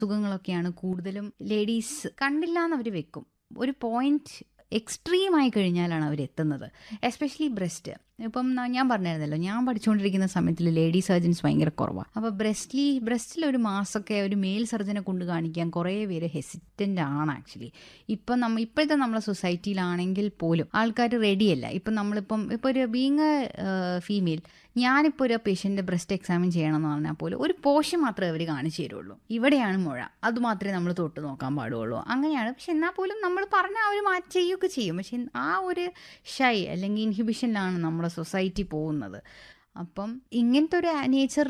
അസുഖങ്ങളൊക്കെയാണ് കൂടുതലും ലേഡീസ് കണ്ടില്ല എന്ന് അവർ വെക്കും ഒരു പോയിന്റ് എക്സ്ട്രീം ആയി കഴിഞ്ഞാലാണ് അവർ എത്തുന്നത് എസ്പെഷ്യലി ബ്രസ്റ്റ് ഇപ്പം ന- ഞാൻ പറഞ്ഞിരുന്നല്ലോ ഞാൻ പഠിച്ചുകൊണ്ടിരിക്കുന്ന സമയത്തിൽ ലേഡി സർജൻസ് ഭയങ്കര കുറവാണ് അപ്പോൾ ബ്രസ്റ്റിൽ ബ്രസ്റ്റിൽ ഒരു മാസമൊക്കെ ഒരു മെയിൽ സർജനെ കൊണ്ട് കാണിക്കാൻ കുറേ പേര് ഹെസിറ്റൻ്റ് ആണ് ആക്ച്വലി ഇപ്പം നമ്മ ഇപ്പോഴത്തെ നമ്മളെ സൊസൈറ്റിയിലാണെങ്കിൽ പോലും ആൾക്കാർ റെഡിയല്ല ഇപ്പം നമ്മളിപ്പം ഇപ്പോൾ ഒരു ബീങ് ഫീമെയിൽ ഞാനിപ്പോൾ ഒരു പേഷ്യൻ്റെ ബ്രസ്റ്റ് എക്സാമിൻ ചെയ്യണമെന്ന് പറഞ്ഞാൽ പോലും ഒരു പോഷൻ മാത്രമേ അവർ കാണിച്ചു തരുള്ളൂ ഇവിടെയാണ് മുഴ അത് മാത്രമേ നമ്മൾ തൊട്ട് നോക്കാൻ പാടുള്ളൂ അങ്ങനെയാണ് പക്ഷെ എന്നാൽ പോലും നമ്മൾ പറഞ്ഞാൽ അവർ മാറ്റി ചെയ്യുകയൊക്കെ ചെയ്യും പക്ഷെ ആ ഒരു ഷൈ അല്ലെങ്കിൽ ഇൻഹിബിഷനിലാണ് നമ്മുടെ സൊസൈറ്റി പോകുന്നത് അപ്പം ഇങ്ങനത്തെ ഒരു നേച്ചർ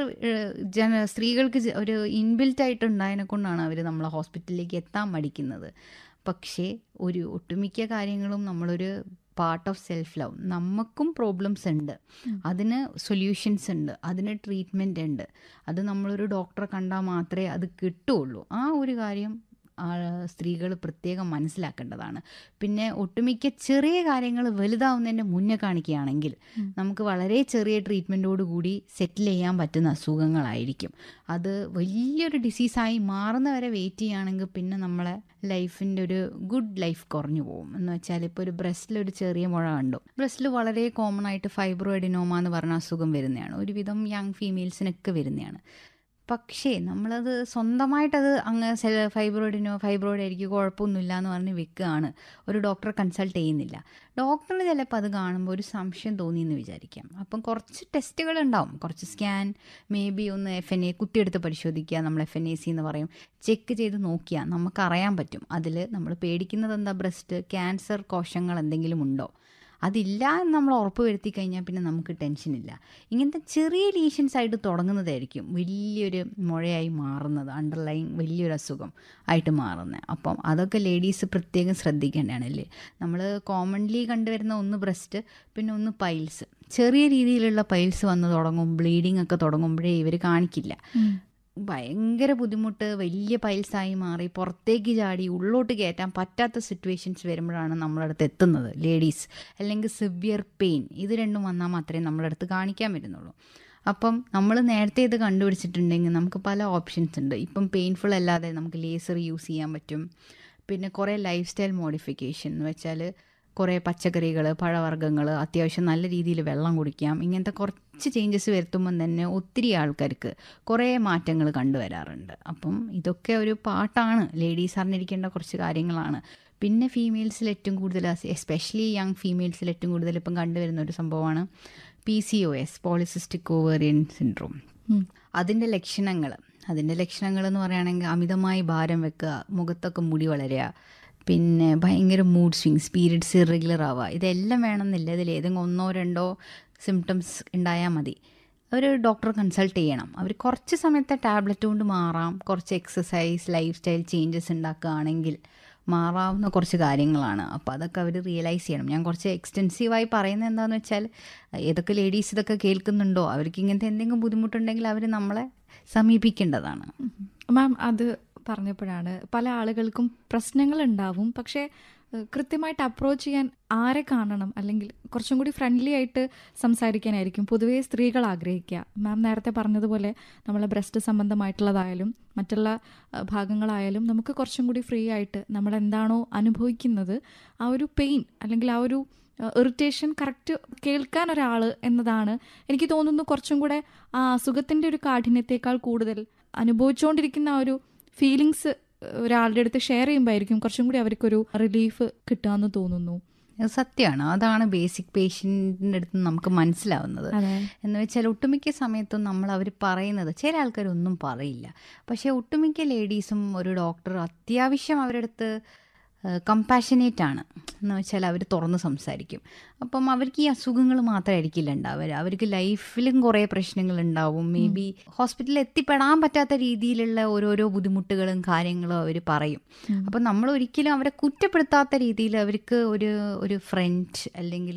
ജന സ്ത്രീകൾക്ക് ജ- ഒരു ഇൻബിൽറ്റ് ആയിട്ട് ഉണ്ടായതിനെ കൊണ്ടാണ് അവർ നമ്മളെ ഹോസ്പിറ്റലിലേക്ക് എത്താൻ മടിക്കുന്നത് പക്ഷേ ഒരു ഒട്ടുമിക്ക കാര്യങ്ങളും നമ്മളൊരു പാർട്ട് ഓഫ് സെൽഫ് ലവ് നമുക്കും പ്രോബ്ലംസ് ഉണ്ട് അതിന് സൊല്യൂഷൻസ് ഉണ്ട് അതിന് ട്രീറ്റ്മെൻ്റ് ഉണ്ട് അത് നമ്മളൊരു ഡോക്ടറെ കണ്ടാൽ മാത്രമേ അത് കിട്ടുള്ളൂ ആ ഒരു കാര്യം സ്ത്രീകൾ പ്രത്യേകം മനസ്സിലാക്കേണ്ടതാണ് പിന്നെ ഒട്ടുമിക്ക ചെറിയ കാര്യങ്ങൾ വലുതാവുന്നതിൻ്റെ മുന്നേ കാണിക്കുകയാണെങ്കിൽ ഉം. നമുക്ക് വളരെ ചെറിയ ട്രീറ്റ്മെൻറ്റോട് കൂടി സെറ്റിൽ ചെയ്യാൻ പറ്റുന്ന അസുഖങ്ങളായിരിക്കും അത് വലിയൊരു ഡിസീസായി മാറുന്നവരെ വെയിറ്റ് ചെയ്യുകയാണെങ്കിൽ പിന്നെ നമ്മളെ ലൈഫിൻ്റെ ഒരു ഗുഡ് ലൈഫ് കുറഞ്ഞു പോകും എന്ന് വെച്ചാൽ ഇപ്പോൾ ഒരു ബ്രസ്റ്റിൽ ഒരു ചെറിയ മുഴ കണ്ടു ബ്രസ്റ്റിൽ വളരെ കോമൺ ആയിട്ട് ഫൈബ്രോ എഡിനോമ എന്ന് പറഞ്ഞ അസുഖം വരുന്നതാണ് ഒരുവിധം യങ് ഫീമെയിൽസിനൊക്കെ വരുന്നതാണ് പക്ഷേ നമ്മളത് സ്വന്തമായിട്ടത് അങ്ങ് സെൽ ഫൈബ്രോയിഡിനോ ഫൈബ്രോയിഡ് ആയിരിക്കും കുഴപ്പമൊന്നുമില്ല എന്ന് പറഞ്ഞ് വെക്കുകയാണ് ഒരു ഡോക്ടറെ കൺസൾട്ട് ചെയ്യുന്നില്ല ഡോക്ടറിന് ചിലപ്പോൾ അത് കാണുമ്പോൾ ഒരു സംശയം തോന്നിയെന്ന് വിചാരിക്കാം അപ്പം കുറച്ച് ടെസ്റ്റുകൾ ഉണ്ടാവും കുറച്ച് സ്കാൻ മേ ബി ഒന്ന് എഫ് എൻ എ കുത്തിയെടുത്ത് പരിശോധിക്കുക നമ്മൾ എഫ് എൻ എ സി എന്ന് പറയും ചെക്ക് ചെയ്ത് നോക്കിയാൽ നമുക്കറിയാൻ പറ്റും അതിൽ നമ്മൾ പേടിക്കുന്നത് എന്താ ബ്രസ്റ്റ് ക്യാൻസർ കോശങ്ങൾ എന്തെങ്കിലും ഉണ്ടോ അതില്ല എന്ന് നമ്മൾ ഉറപ്പ് വരുത്തി കഴിഞ്ഞാൽ പിന്നെ നമുക്ക് ടെൻഷനില്ല ഇങ്ങനത്തെ ചെറിയ ലീഷൻസ് ആയിട്ട് തുടങ്ങുന്നതായിരിക്കും വലിയൊരു മുഴയായി മാറുന്നത് അണ്ടർലൈൻ വലിയൊരു അസുഖം ആയിട്ട് മാറുന്നത് അപ്പം അതൊക്കെ ലേഡീസ് പ്രത്യേകം ശ്രദ്ധിക്കേണ്ടതാണല്ലേ നമ്മൾ കോമൺലി കണ്ടുവരുന്ന ഒന്ന് ബ്രസ്റ്റ് പിന്നെ ഒന്ന് പൈൽസ് ചെറിയ രീതിയിലുള്ള പൈൽസ് വന്ന് തുടങ്ങും ബ്ലീഡിംഗ് ഒക്കെ തുടങ്ങുമ്പോഴേ ഇവർ കാണിക്കില്ല ഭയങ്കര ബുദ്ധിമുട്ട് വലിയ പൈൽസായി മാറി പുറത്തേക്ക് ചാടി ഉള്ളോട്ട് കയറ്റാൻ പറ്റാത്ത സിറ്റുവേഷൻസ് വരുമ്പോഴാണ് നമ്മളെ അടുത്ത് എത്തുന്നത് ലേഡീസ് അല്ലെങ്കിൽ സിവിയർ പെയിൻ ഇത് രണ്ടും വന്നാൽ മാത്രമേ നമ്മളെ അടുത്ത് കാണിക്കാൻ വരുന്നുള്ളൂ അപ്പം നമ്മൾ നേരത്തെ ഇത് കണ്ടുപിടിച്ചിട്ടുണ്ടെങ്കിൽ നമുക്ക് പല ഓപ്ഷൻസ് ഉണ്ട് ഇപ്പം പെയിൻഫുൾ അല്ലാതെ നമുക്ക് ലേസർ യൂസ് ചെയ്യാൻ പറ്റും പിന്നെ കുറേ ലൈഫ് സ്റ്റൈൽ മോഡിഫിക്കേഷൻ എന്ന് വെച്ചാൽ കുറേ പച്ചക്കറികൾ പഴവർഗ്ഗങ്ങൾ അത്യാവശ്യം നല്ല രീതിയിൽ വെള്ളം കുടിക്കാം ഇങ്ങനത്തെ കുറച്ച് ചേഞ്ചസ് വരുത്തുമ്പം തന്നെ ഒത്തിരി ആൾക്കാർക്ക് കുറേ മാറ്റങ്ങൾ കണ്ടുവരാറുണ്ട് അപ്പം ഇതൊക്കെ ഒരു പാട്ടാണ് ലേഡീസ് അറിഞ്ഞിരിക്കേണ്ട കുറച്ച് കാര്യങ്ങളാണ് പിന്നെ ഫീമെയിൽസിൽ ഏറ്റവും കൂടുതൽ എസ്പെഷ്യലി യങ് ഫീമെയിൽസിൽ ഏറ്റവും കൂടുതൽ ഇപ്പം കണ്ടുവരുന്ന ഒരു സംഭവമാണ് P C O S polycystic ovarian syndrome ഉം. അതിൻ്റെ ലക്ഷണങ്ങൾ അതിൻ്റെ ലക്ഷണങ്ങൾ എന്ന് പറയുകയാണെങ്കിൽ അമിതമായി ഭാരം വെക്കുക മുഖത്തൊക്കെ മുടി വളരുക പിന്നെ ഭയങ്കര മൂഡ് സ്വിങ്സ് പീരിയഡ്സ് ഇറഗുലർ ആവുക ഇതെല്ലാം വേണമെന്നില്ല ഇതിൽ ഏതെങ്കിലും ഒന്നോ രണ്ടോ സിംറ്റംസ് ഉണ്ടായാൽ മതി ഒരു ഡോക്ടറെ കൺസൾട്ട് ചെയ്യണം അവർ കുറച്ച് സമയത്തെ ടാബ്ലറ്റ് കൊണ്ട് മാറാം കുറച്ച് എക്സസൈസ് ലൈഫ് സ്റ്റൈൽ ചേഞ്ചസ് ഉണ്ടാക്കുകയാണെങ്കിൽ മാറാവുന്ന കുറച്ച് കാര്യങ്ങളാണ് അപ്പോൾ അതൊക്കെ അവർ റിയലൈസ് ചെയ്യണം ഞാൻ കുറച്ച് എക്സ്റ്റെൻസീവായി പറയുന്നത് എന്താണെന്ന് വെച്ചാൽ ഏതൊക്കെ ലേഡീസ് ഇതൊക്കെ കേൾക്കുന്നുണ്ടോ അവർക്ക് ഇങ്ങനത്തെ എന്തെങ്കിലും ബുദ്ധിമുട്ടുണ്ടെങ്കിൽ അവർ നമ്മളെ സമീപിക്കേണ്ടതാണ് മാം അത് പറഞ്ഞപ്പോഴാണ് പല ആളുകൾക്കും പ്രശ്നങ്ങൾ ഉണ്ടാവും പക്ഷേ ഏഹ്, കൃത്യമായിട്ട് അപ്രോച്ച് ചെയ്യാൻ ആരെ കാണണം അല്ലെങ്കിൽ കുറച്ചും കൂടി ഫ്രണ്ട്ലി ആയിട്ട് സംസാരിക്കാനായിരിക്കും പൊതുവേ സ്ത്രീകൾ ആഗ്രഹിക്കുക മാം നേരത്തെ പറഞ്ഞതുപോലെ നമ്മളെ ബ്രസ്റ്റ് സംബന്ധമായിട്ടുള്ളതായാലും മറ്റുള്ള ഏഹ്, ഭാഗങ്ങളായാലും നമുക്ക് കുറച്ചും കൂടി ഫ്രീ ആയിട്ട് നമ്മൾ എന്താണോ അനുഭവിക്കുന്നത് ആ ഒരു പെയിൻ അല്ലെങ്കിൽ ആ ഒരു ഇറിറ്റേഷൻ കറക്റ്റ് കേൾക്കാൻ ഒരാൾ എന്നതാണ് എനിക്ക് തോന്നുന്നു കുറച്ചും കൂടെ ആ അസുഖത്തിൻ്റെ ഒരു കാഠിന്യത്തേക്കാൾ കൂടുതൽ അനുഭവിച്ചുകൊണ്ടിരിക്കുന്ന ആ ഒരു ഫീലിങ്സ് ഒരാളുടെ അടുത്ത് ഷെയർ ചെയ്യുമ്പോഴായിരിക്കും കുറച്ചും കൂടി അവർക്കൊരു റിലീഫ് കിട്ടുകയെന്ന് തോന്നുന്നു അത് സത്യമാണ് അതാണ് ബേസിക് പേഷ്യൻറ്റിൻ്റെ അടുത്ത് നമുക്ക് മനസ്സിലാവുന്നത് അതെ എന്ന് വെച്ചാൽ ഒട്ടുമിക്ക സമയത്തും നമ്മൾ അവർ പറയുന്നത് ചില ആൾക്കാരൊന്നും പറയില്ല പക്ഷേ ഒട്ടുമിക്ക ലേഡീസും ഒരു ഡോക്ടർ അത്യാവശ്യം അവരുടെ അടുത്ത് കമ്പാഷനേറ്റ് ആണ് എന്ന് വെച്ചാൽ അവർ തുറന്ന് സംസാരിക്കും അപ്പം അവർക്ക് ഈ അസുഖങ്ങൾ മാത്രമായിരിക്കില്ല ഉണ്ടാവുക അവർക്ക് ലൈഫിലും കുറേ പ്രശ്നങ്ങൾ ഉണ്ടാവും മേ ബി ഹോസ്പിറ്റലിൽ എത്തിപ്പെടാൻ പറ്റാത്ത രീതിയിലുള്ള ഓരോരോ ബുദ്ധിമുട്ടുകളും കാര്യങ്ങളും അവർ പറയും ഉം. അപ്പം നമ്മൾ ഒരിക്കലും അവരെ കുറ്റപ്പെടുത്താത്ത രീതിയിൽ അവർക്ക് ഒരു ഒരു ഫ്രണ്ട് അല്ലെങ്കിൽ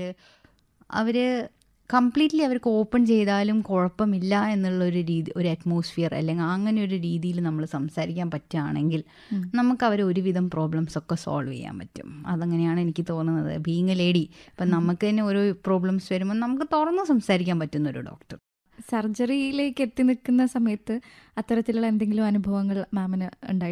അവർ കംപ്ലീറ്റ്ലി അവർക്ക് ഓപ്പൺ ചെയ്താലും കുഴപ്പമില്ല എന്നുള്ള ഒരു രീതി ഒരു അറ്റ്മോസ്ഫിയർ അല്ലെങ്കിൽ അങ്ങനെ ഒരു രീതിയിൽ നമ്മൾ സംസാരിക്കാൻ പറ്റുകയാണെങ്കിൽ ഉം. നമുക്ക് അവർ ഒരുവിധം പ്രോബ്ലംസ് ഒക്കെ സോൾവ് ചെയ്യാൻ പറ്റും അതങ്ങനെയാണ് എനിക്ക് തോന്നുന്നത് ബീങ് എ ലേഡി ഇപ്പം നമുക്ക് തന്നെ ഓരോ പ്രോബ്ലംസ് വരുമ്പോൾ നമുക്ക് തുറന്ന് സംസാരിക്കാൻ പറ്റുന്ന ഒരു ഡോക്ടർ സർജറിയിലേക്ക് എത്തി നിൽക്കുന്ന സമയത്ത് അത്തരത്തിലുള്ള എന്തെങ്കിലും അനുഭവങ്ങൾ മാമിന് ഉണ്ടായി